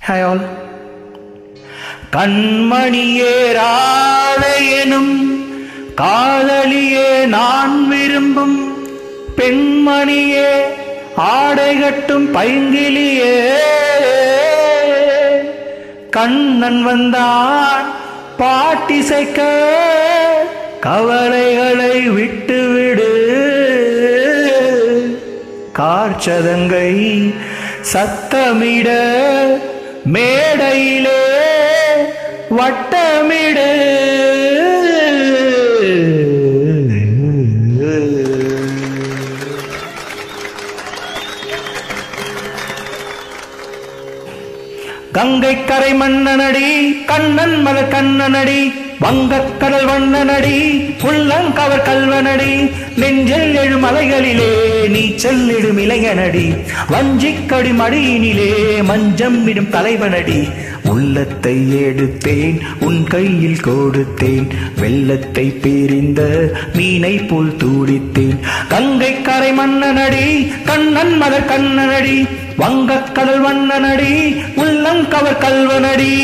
hi all கண்மணியே ராளையனும் காதலியே நான் விரும்பும் பெண்மணியே ஆடை கட்டும் பைங்கிலியே கண்ணன் வந்தான் பாட்டிசைக்க கவலைகளை விட்டுவிடு கார்ச்சதங்கை சத்தமிட மேடையிலே வட்டமிடு கங்கை கரை மன்னனடி கண்ணன் மலர் கண்ணனடி வங்கக்கடல் வண்ணனடி உள்ளங்கவர் கல்வனடி நெஞ்சில் எழும் அலைகளிலே நீச்சல் இடும் இளைஞனடி வஞ்சிக்கடி மடியினிலே மஞ்சம் இடும் தலைவனடி உள்ளத்தை எடுத்தேன் உன் கையில் கொடுத்தேன் வெள்ளத்தை பிரிந்த மீனை போல் தூடித்தேன் கங்கை கரை மன்னனடி கண்ணன் மலர் கண்ணனடி வங்கக்கடல் வண்ணனடி உள்ளங்கவர் கல்வனடி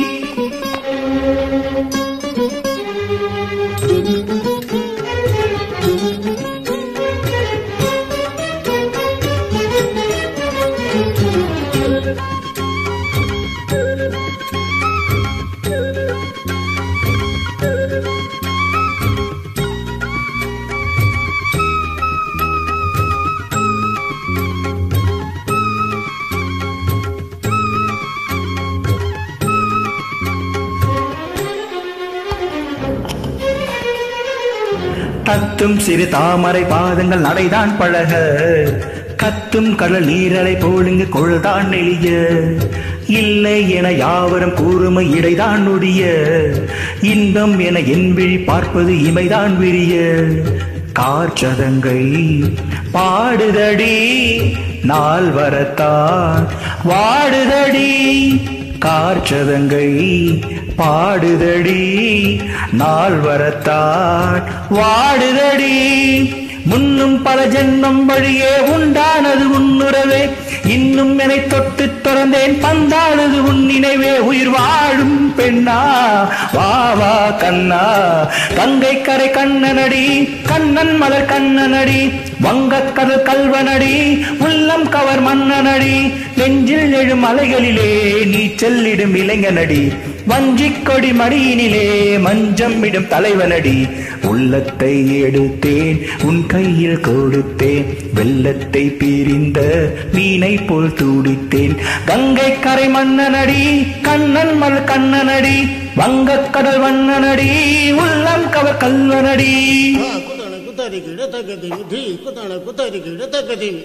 தத்தும் சிறு தாமரை பாதங்கள் நடைதான் பழக கத்தும் கடல் நீரலை போலுங்கு கொள்தான் நெளிய இல்லை என யாவரும் கூறுமை இடைதான் நொடிய இன்பம் என என் விழி பார்ப்பது இமைதான் விரிய கார்ச்சதங்கை பாடுதடி நாள் வரத்தான் வாடுதடி கார்ச்சதங்கை பாடுதடி நாள் வரத்தான் வாடுதடி முன்னும் பல ஜென்மம் வழியே உண்டானது உன்னுறவே இன்னும் என்னை தொட்டு திறந்தேன் பந்தானது உன் நினைவே உயிர் வாழும் பெண்ணா வா வா கண்ணா கங்கை கரை கண்ணனடி கண்ணன் மலர் கண்ணனடி வங்கக்கடல் கல்வனடி உள்ளம் கவர் மன்னனடி நெஞ்சில் எழும் அலைகளிலே நீச்சல் இடும் இளைஞனடி வஞ்சிக் கொடி மடியினிலே மஞ்சம் இடும் தலைவனடி உள்ளத்தை எடுத்தேன் உன் கையில் கொடுத்தேன் வெள்ளத்தை பிரிந்த மீனை போல் தூடித்தேன் கங்கை கரை மன்னனடி கண்ணன் மல் கண்ணனடி வங்கக்கடல் வண்ணனடி உள்ளம் கவர் கல்வனடி ಕುತಣ ಕುತರಿ ಗಿಡ ತಗದಿಮಿ ಧೀ ಕುತಣ ಕುತರಿ ಗಿಡ ತಗದಿಮಿ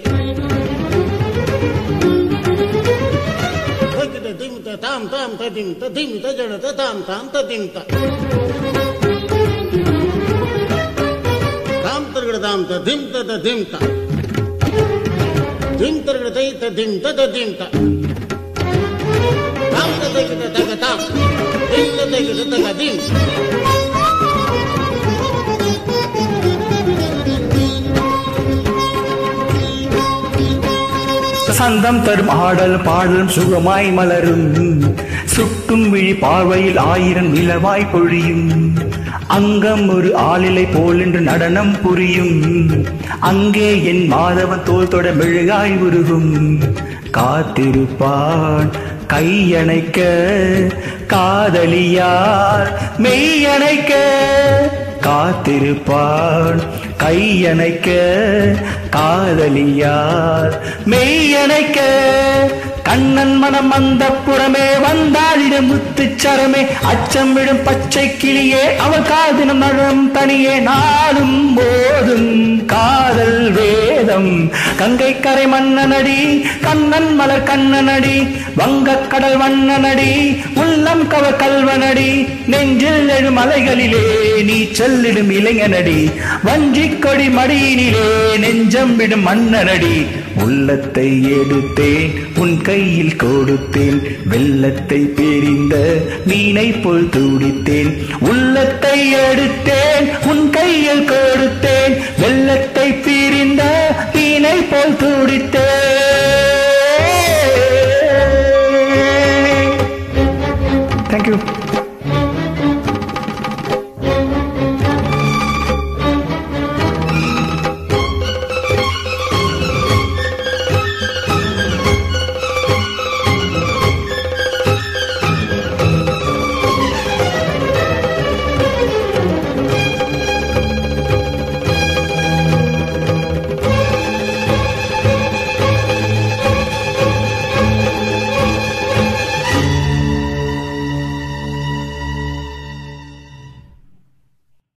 ತಗಿದ ದಿಮಿತ ತಾಮ್ ತಾಮ್ ತದಿಮಿತ ದಿಮಿತ ಜಡತ ತಾಮ್ ತಾಮ್ ತದಿಮಿತ ತಾಮ್ ತರ್ಗಡ ತಾಮ್ ತ ಧಿಮ್ತ ತ ಧಿಮ್ತ ಧಿಮ್ ತರ್ಗಡ ತೈತ ಧಿಮ್ತ ತ ಧಿಮ್ತ ತಾಮ್ ತ ತಗಿದ ತಗ ತಾಮ್ ಧಿಮ್ ತ ತಗಿದ ತಗ ಧಿಮ್ சந்தம் தரும் ஆடல் பாடலும் சுகமாய் மலரும் சுட்டும் விழி பார்வையில் ஆயிரம் நிலவாய் பொழியும் அங்கம் ஒரு ஆளிலை போலென்று நடனம் புரியும் அங்கே என் மாதவன் தோல் தொட மெழுகாய் உருகும் காத்திருப்பான் கையணைக்க காதலியார் மெய்யணைக்க காத்திருப்பான் கையணைக்க காதலியார் மெய்யணைக்க கண்ணன் மனம் வந்த புறமே வந்தாளிடம் முத்துச்சரமே அச்சம் விடும் பச்சை கிளியே அவள் காதினம் நடம் தனியே நாளும் போதும் காதல் வேதம் கங்கை கரை மன்னனடி கண்ணன் மலர் கண்ணனடி வங்கக் கடல் வண்ணனடி உள்ளம் கவ கல்வனடி நெஞ்சில் எழும் அலைகளிலே நீ செல்லிடும் இளைஞனடி வஞ்சிக் கொடி மடியினிலே நெஞ்சம் விடும் மன்னனடி உள்ளத்தை எடுத்தேன் உன் கையில் கொடுத்தேன் வெள்ளத்தை பிரிந்த மீனை போல் துடித்தேன் உள்ளத்தை எடுத்தேன் உன் கையில் கொடுத்தேன் வெள்ளத்தை பிரிந்த மீனை போல் துடித்தேன் தேங்க்யூ